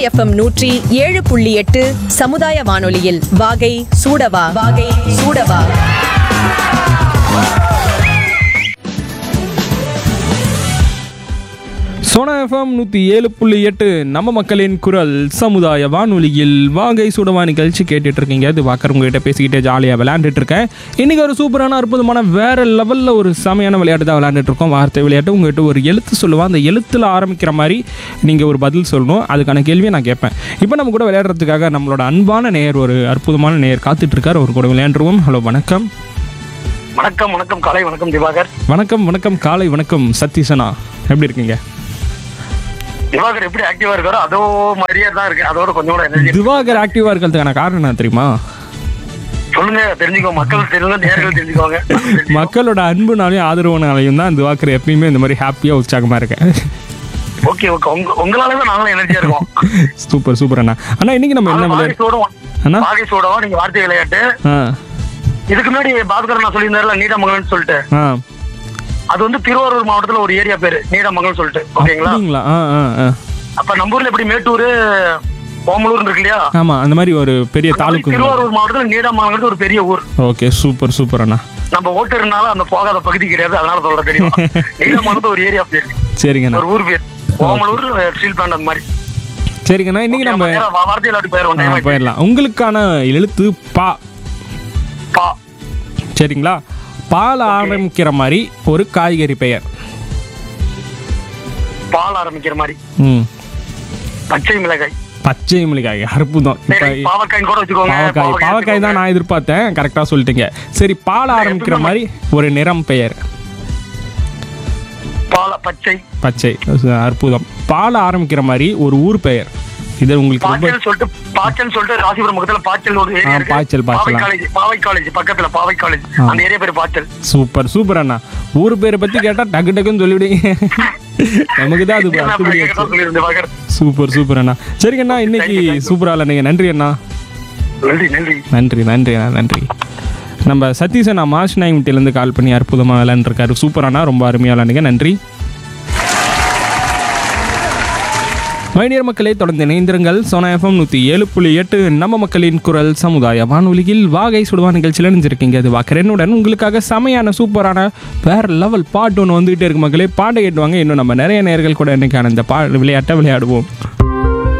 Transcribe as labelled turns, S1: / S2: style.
S1: FM நூற்றி ஏழு புள்ளி எட்டு சமுதாய வானொலியில் வாகை சூடவா வாகை சூடவா
S2: சோனா எஃப்எம் நூற்றி ஏழு புள்ளி எட்டு நம்ம மக்களின் குரல் சமுதாய வானொலியில் வாகை சுடவா நிகழ்ச்சி கேட்டுட்டு இருக்கீங்க இது வாக்கர் உங்ககிட்ட பேசிக்கிட்டே ஜாலியாக விளையாண்டுட்டு இருக்கேன் இன்னைக்கு ஒரு சூப்பரான அற்புதமான வேற லெவலில் ஒரு செமையான விளையாட்டு தான் விளையாண்டுட்டு இருக்கோம் வார்த்தை விளையாட்டு உங்ககிட்ட ஒரு எழுத்து சொல்லுவான் அந்த எழுத்தில் ஆரம்பிக்கிற மாதிரி நீங்கள் ஒரு பதில் சொல்லணும் அதுக்கான கேள்வியை நான் கேட்பேன் இப்போ நம்ம கூட விளையாடுறதுக்காக நம்மளோட அன்பான நேயர் ஒரு அற்புதமான நேயர் காத்துட்டு இருக்கார் அவர் கூட விளையாண்டுருவோம் ஹலோ வணக்கம்
S3: வணக்கம் வணக்கம் காலை வணக்கம் திவாகர்
S2: வணக்கம் வணக்கம் காலை வணக்கம் சதீஷனா எப்படி இருக்கீங்க
S3: திவாகர் எப்படி ஆக்டிவா இருக்காரோ அதோ மாதிரியே தான் இருக்கு அதோட கொஞ்சம் கூட எனர்ஜி
S2: திவாகர் ஆக்டிவாக இருக்கிறதுக்கான காரணம் என்ன தெரியுமா
S3: சொல்லுங்க தெரிஞ்சுக்கோ மக்கள் தெரியுங்க நேர்கள் தெரிஞ்சுக்கோங்க
S2: மக்களோட அன்புனாலையும் ஆதரவுனாலையும் தான் திவாகர் எப்பயுமே இந்த மாதிரி ஹாப்பியாக உற்சாகமாக இருக்கேன்
S3: ஓகே ஓகே உங்க உங்களால தான் நாங்களும் எனர்ஜியா இருக்கோம்
S2: சூப்பர் சூப்பர் அண்ணா அண்ணா இன்னைக்கு நம்ம என்ன விளையாடு
S3: வாகை
S2: அண்ணா?
S3: வாகை சோடவா நீங்க வார்த்தை விளையாட்டு
S2: ஆ
S3: இதுக்கு முன்னாடி பாஸ்கர் நான் சொல்லியிருந்தாருல நீடாமங்கலம்னு சொல்லிட்டு
S2: ஆ
S3: அது வந்து திருவாரூர் மாவட்டத்துல ஒரு ஏரியா பேரு நீடாமங்கலம் சொல்லிட்டு ஓகேங்களா
S2: அப்படிங்களா ஆ ஆ ஆ
S3: அப்ப நம்ம ஊர்ல எப்படி மேட்டூர் ஓமலூர் இருக்கு இல்லையா
S2: ஆமாம் அந்த மாதிரி ஒரு பெரிய தாலுக்கு
S3: திருவாரூர் மாவட்டத்துல நீடாமங்கலம் ஒரு பெரிய ஊர்
S2: ஓகே சூப்பர் சூப்பர் அண்ணா
S3: நம்ம ஓட்டுறதுனால அந்த போகாத பகுதி கிடையாது அதனால சொல்ல தெரியும் நீடாமங்கலத்து ஒரு ஏரியா பேரு
S2: சரிங்கண்ணா
S3: ஒரு ஊர் பேர் ஓமலூர் ஸ்டீல் பிளான்ட் அந்த மாதிரி
S2: சரிங்கண்ணா இன்னைக்கு நம்ம
S3: நேரா வா- வார்த்தை விளையாட்டு
S2: ஆ,
S3: போயிடுவோம்
S2: போயிடலாம் உங்களுக்கான எழுத்து பா
S3: பா
S2: சரிங்களா பால் ஆரம்பிக்கிற மாதிரி ஒரு காய்கறி பெயர்
S3: பால் ஆரம்பிக்கிற மாதிரி
S2: ம்
S3: பச்சை மிளகாய்
S2: பச்சை மிளகாய் அற்புதம் இப்போ
S3: சரி பாவக்காய் கூட வச்சுக்கோங்க
S2: பாவக்காய் பாவக்காய் தான் நான் எதிர்பார்த்தேன் கரெக்டாக சொல்லிட்டீங்க சரி பால் ஆரம்பிக்கிற மாதிரி ஒரு நிறம் பெயர்
S3: பால பச்சை
S2: பச்சை அற்புதம் பால் ஆரம்பிக்கிற மாதிரி ஒரு ஊர் பெயர் இது உங்களுக்கு ரொம்ப
S3: பாச்சல் சொல்லிட்டு பாச்சல் சொல்லிட்டு ராசிபுரம் பக்கத்துல பாச்சல் ஒரு ஏரியா
S2: ஆ,
S3: இருக்கு
S2: பாச்சல், பாச்சல்.
S3: பாவை காலேஜ் பாவை காலேஜ் பக்கத்துல பாவை காலேஜ் அந்த ஏரியா பேர் பாச்சல்
S2: சூப்பர் சூப்பர் அண்ணா ஊர் பேரை பத்தி கேட்டா டக்கு டக்குன்னு சொல்லிவிடுங்க நமக்கு தான் அது
S3: நான்
S2: அத்துப்படி
S3: கேட்க தான் சொல்லியிருந்தேன் பாக்கர்
S2: சூப்பர் சூப்பர் அண்ணா சரிங்க அண்ணா இன்னைக்கு சூப்பரா இல்லைங்க நன்றி அண்ணா
S3: நன்றி நன்றி
S2: நன்றி நன்றி அண்ணா நன்றி நம்ம சதீஷ் அண்ணா மாஷ் நாயம்ட்டிலேருந்து கால் பண்ணி அற்புதமாக விளையாண்டுருக்காரு சூப்பர் அண்ணா ரொம்ப அருமையாக விளையாண்டுங்க நன்றி மைடியர் மக்களே தொடர்ந்து இணைந்திருங்கள் சோனா எஃப்எம் நூற்றி ஏழு புள்ளி எட்டு நம்ம மக்களின் குரல் சமுதாய வானொலியில் வாகை சுடுவா நிகழ்ச்சியில் இணைஞ்சிருக்கீங்க அது வாக்கரனுடன் உங்களுக்காக செமையான சூப்பரான வேற லெவல் பாட்டு ஒன்று வந்துகிட்டே இருக்கு மக்களே பாட்டை கேட்டுவாங்க இன்னும் நம்ம நிறைய நேர்கள் கூட இன்னைக்கான இந்த பா விளையாட்டை விளையாடுவோம்